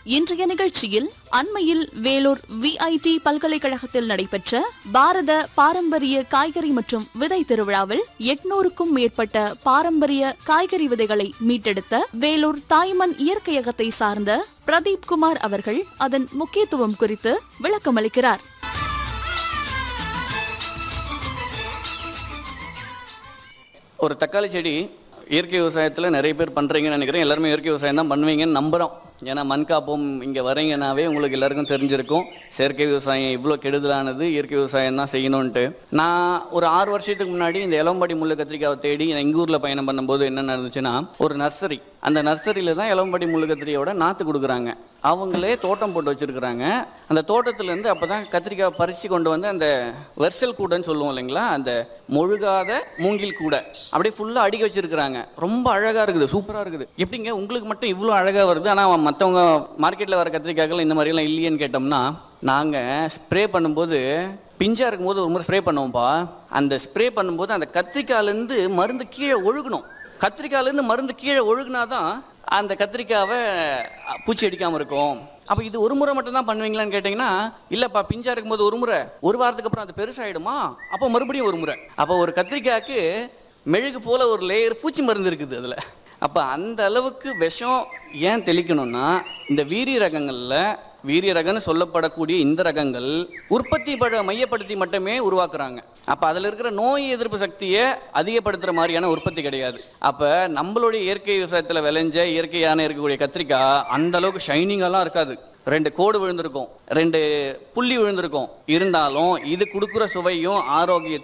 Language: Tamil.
இன்றைய நிகழ்ச்சியில் அண்மையில் வேலூர் விஐடி பல்கலைக்கழகத்தில் நடைபெற்ற பாரத பாரம்பரிய காய்கறி மற்றும் விதை திருவிழாவில் எட்நூறுக்கும் மேற்பட்ட பாரம்பரிய காய்கறி விதைகளை மீட்டெடுத்த வேலூர் தாய்மண் இயற்கையகத்தை சார்ந்த பிரதீப் குமார் அவர்கள் அதன் முக்கியத்துவம் குறித்து விளக்கமளிக்கிறார் ஒரு தக்காளி செடி இயற்கை விவசாயத்தில் நிறைய பேர் பண்ணுறீங்கன்னு நினைக்கிறேன் எல்லாருமே இயற்கை விவசாயம் தான் பண்ணுவீங்கன்னு நம்புகிறோம் ஏன்னா மண் காப்போம் இங்கே வரீங்கன்னாவே உங்களுக்கு எல்லாருக்கும் தெரிஞ்சிருக்கும் செயற்கை விவசாயம் இவ்வளோ கெடுதலானது இயற்கை விவசாயம் தான் செய்யணுன்ட்டு நான் ஒரு ஆறு வருஷத்துக்கு முன்னாடி இந்த இளம்படி முள்ளு கத்திரிக்காவை தேடி எங்கள் ஊரில் பயணம் பண்ணும்போது என்ன நடந்துச்சுன்னா ஒரு நர்சரி அந்த நர்சரியில் தான் இளம்படி முள்ளு கத்திரியோட நாற்று கொடுக்குறாங்க அவங்களே தோட்டம் போட்டு வச்சுருக்குறாங்க அந்த தோட்டத்துலேருந்து அப்போ தான் கத்திரிக்காய் பறித்து கொண்டு வந்து அந்த வெர்சல் கூடைன்னு சொல்லுவோம் இல்லைங்களா அந்த மொழுகாத மூங்கில் கூடை அப்படியே ஃபுல்லாக அடுக்கி வச்சிருக்கிறாங்க ரொம்ப அழகாக இருக்குது சூப்பராக இருக்குது எப்படிங்க உங்களுக்கு மட்டும் இவ்வளோ அழகாக வருது ஆனால் மற்றவங்க மார்க்கெட்டில் வர கத்திரிக்காய்கள் இந்த மாதிரிலாம் இல்லையேன்னு கேட்டோம்னா நாங்கள் ஸ்ப்ரே பண்ணும்போது பிஞ்சாக இருக்கும்போது ஒரு முறை ஸ்ப்ரே பண்ணுவோம்ப்பா அந்த ஸ்ப்ரே பண்ணும்போது அந்த கத்திரிக்காயிலேருந்து மருந்து கீழே ஒழுகணும் கத்திரிக்காயிலேருந்து மருந்து கீழே ஒழுகுனாதான் அந்த கத்திரிக்காவை அ, பூச்சி அடிக்காமல் இருக்கும் அப்போ இது ஒரு முறை மட்டும் தான் பண்ணுவீங்களான்னு கேட்டிங்கன்னா இல்லைப்பா பிஞ்சா இருக்கும்போது ஒரு முறை ஒரு வாரத்துக்கு அப்புறம் அது பெருசாயிடுமா அப்போ மறுபடியும் ஒரு முறை அப்போ ஒரு கத்திரிக்காய்க்கு மெழுகு போல ஒரு லேயர் பூச்சி மருந்து இருக்குது அதில் அப்போ அந்த அளவுக்கு விஷம் ஏன் தெளிக்கணும்னா இந்த வீரி ரகங்களில் வீரிய ரகம்னு சொல்லப்படக்கூடிய இந்த ரகங்கள் உற்பத்தி பட மையப்படுத்தி மட்டுமே உருவாக்குறாங்க அப்போ அதில் இருக்கிற நோய் எதிர்ப்பு சக்தியை அதிகப்படுத்துகிற மாதிரியான உற்பத்தி கிடையாது அப்போ நம்மளுடைய இயற்கை விவசாயத்தில் விளைஞ்ச இயற்கையான இருக்கக்கூடிய கத்திரிக்காய் அந்த அளவுக்கு ஷைனிங்கெல்லாம் இருக்காது ரெண்டு கோடு விழுந்திருக்கும் ரெண்டு புள்ளி விழுந்திருக்கும் இருந்தாலும் இது கொடுக்குற சுவையும் ஆரோக்கியத்தையும்